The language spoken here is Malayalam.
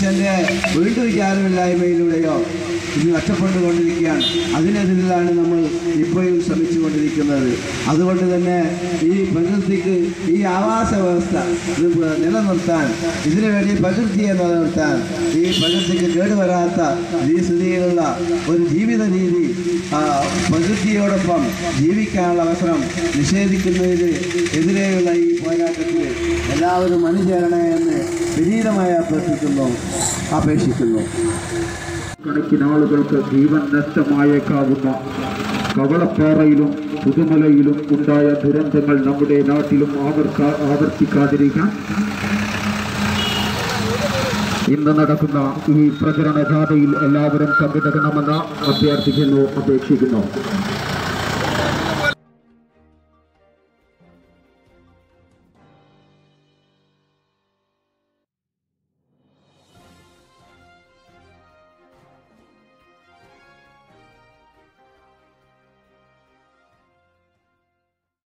മനുഷ്യന്റെ വീണ്ടു വിചാരമില്ലായ്മയിലൂടെയോ ഇത് നഷ്ടപ്പെട്ടുകൊണ്ടിരിക്കുകയാണ് അതിനെതിരിലാണ് നമ്മൾ ഇപ്പോഴും ശ്രമിച്ചുകൊണ്ടിരിക്കുന്നത് അതുകൊണ്ട് തന്നെ ഈ പ്രകൃതിക്ക് ഈ ആവാസ വ്യവസ്ഥ ഇത് നിലനിർത്താൻ ഇതിനു വേണ്ടി പ്രകൃതിയെ നിലനിർത്താൻ ഈ പ്രകൃതിക്ക് കേടുവരാത്ത ഈ സ്ഥിതിയിലുള്ള ഒരു ജീവിത രീതി ആ, പ്രകൃതിയോടൊപ്പം ജീവിക്കാനുള്ള അവസരം നിഷേധിക്കുന്നതിന് എതിരെയുള്ള ഈ പോരാട്ടത്തിൽ എല്ലാവരും അണിചേരണേ എന്ന് വിനീതമായി അഭ്യർത്ഥിക്കുന്നു അപേക്ഷിക്കുന്നു കണക്കിന് ആളുകൾക്ക് ജീവൻ നഷ്ടമായേക്കാവുന്ന കവളപ്പാറയിലും പുതുമലയിലും ഉണ്ടായ ദുരന്തങ്ങൾ നമ്മുടെ നാട്ടിലും ആവർക്ക ആവർത്തിക്കാതിരിക്കാൻ ഇന്ന് നടക്കുന്ന ഈ പ്രചരണ ജാഥയിൽ എല്ലാവരും പങ്കെടുക്കണമെന്ന് അഭ്യർത്ഥിക്കുന്നു അപേക്ഷിക്കുന്നു